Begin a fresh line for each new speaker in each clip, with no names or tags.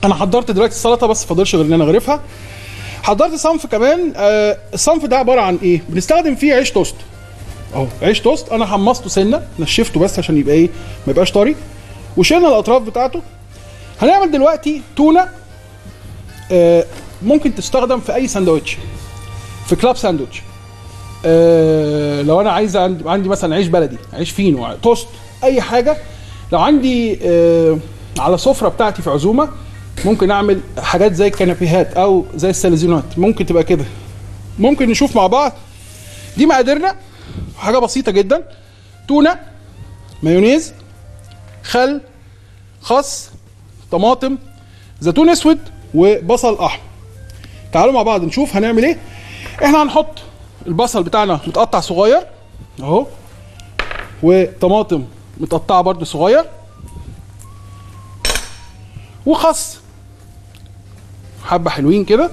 انا حضرت دلوقتي السلطه بس فاضلش غير ان انا اغرفها حضرت صنف كمان آه الصنف ده عباره عن ايه بنستخدم فيه عيش توست اهو عيش توست انا حمصته سنه نشفته بس عشان يبقى ايه ما يبقاش طري وشلنا الاطراف بتاعته هنعمل دلوقتي تونه آه ممكن تستخدم في اي ساندوتش في كلاب ساندوتش آه لو انا عايز عندي, عندي مثلا عيش بلدي عيش فينو توست اي حاجه لو عندي آه على سفره بتاعتي في عزومه ممكن اعمل حاجات زي الكنابيهات او زي السلزونات ممكن تبقى كده ممكن نشوف مع بعض دي مقاديرنا حاجه بسيطه جدا تونه مايونيز خل خس طماطم زيتون اسود وبصل احمر تعالوا مع بعض نشوف هنعمل ايه احنا هنحط البصل بتاعنا متقطع صغير اهو وطماطم متقطعه برده صغير وخس حبه حلوين كده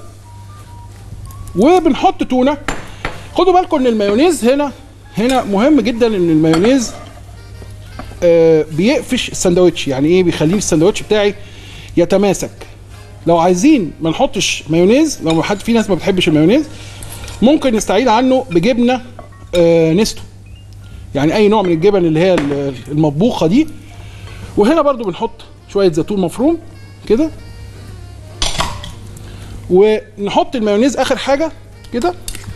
وبنحط تونه خدوا بالكم ان المايونيز هنا هنا مهم جدا ان المايونيز آه بيقفش الساندوتش يعني ايه بيخليه الساندوتش بتاعي يتماسك لو عايزين ما نحطش مايونيز لو حد في ناس ما بتحبش المايونيز ممكن نستعيد عنه بجبنه آه نستو يعني اي نوع من الجبن اللي هي المطبوخه دي وهنا برضو بنحط شويه زيتون مفروم كده ونحط المايونيز اخر حاجه كده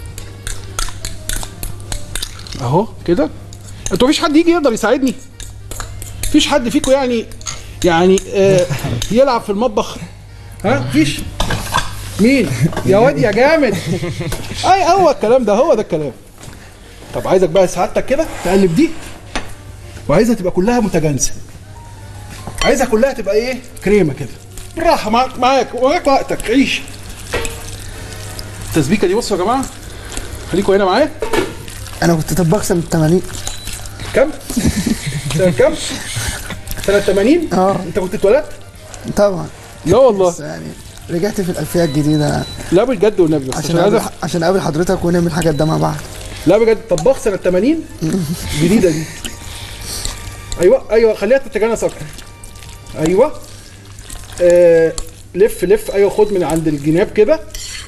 اهو كده انتوا مفيش حد يجي يقدر يساعدني مفيش حد فيكم يعني يعني آه يلعب في المطبخ ها مفيش مين يا واد يا جامد اي هو الكلام ده هو ده الكلام طب عايزك بقى سعادتك كده تقلب دي وعايزها تبقى كلها متجانسه عايزها كلها تبقى ايه كريمه كده بالراحه معاك معاك ومعاك وقتك عيش التسبيكه دي بصوا يا جماعه خليكم هنا معايا
انا كنت طباخ سنه 80
كم؟ سنة كم؟ سنة 80
اه
انت كنت اتولدت؟
طبعا
لا والله
بس يعني رجعت في الالفيه الجديده
لا بجد والنبي بس
عشان
عشان
اقابل
عايز
عشان اقابل حضرتك ونعمل حاجات ده مع بعض
لا بجد طباخ سنة 80 جديدة دي ايوه ايوه خليها تتجانس اكتر ايوه آه لف لف ايوه خد من عند الجناب كده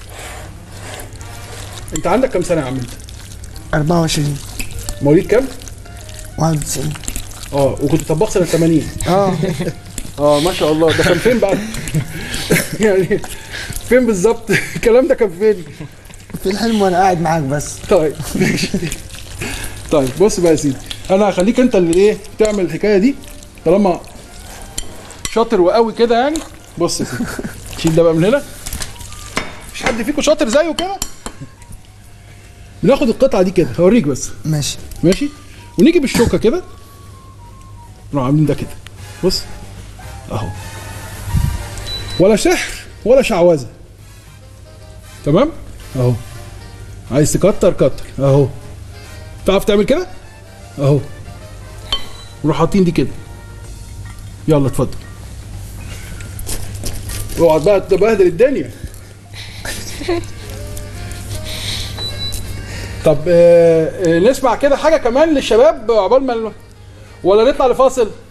انت عندك كام سنة يا عم انت؟
24
مواليد كام؟
91
اه وكنت طباخ سنة 80
اه
اه ما شاء الله ده كان فين بقى؟ يعني فين بالظبط؟ الكلام ده كان فين؟
في الحلم وانا قاعد معاك بس
طيب ماشي طيب بص بقى يا سيدي انا هخليك انت اللي ايه تعمل الحكايه دي طالما شاطر وقوي كده يعني بص يا سيدي شيل ده بقى من هنا مش حد فيكم شاطر زيه كده بناخد القطعه دي كده هوريك بس
ماشي
ماشي ونيجي بالشوكه كده نروح عاملين ده كده بص اهو ولا سحر ولا شعوذه تمام اهو عايز تكتر كتر اهو تعرف تعمل كده اهو نروح حاطين دي كده يلا اتفضل اقعد بقى تبهدل الدنيا طب آه آه نسمع كده حاجه كمان للشباب عقبال ما ولا نطلع لفاصل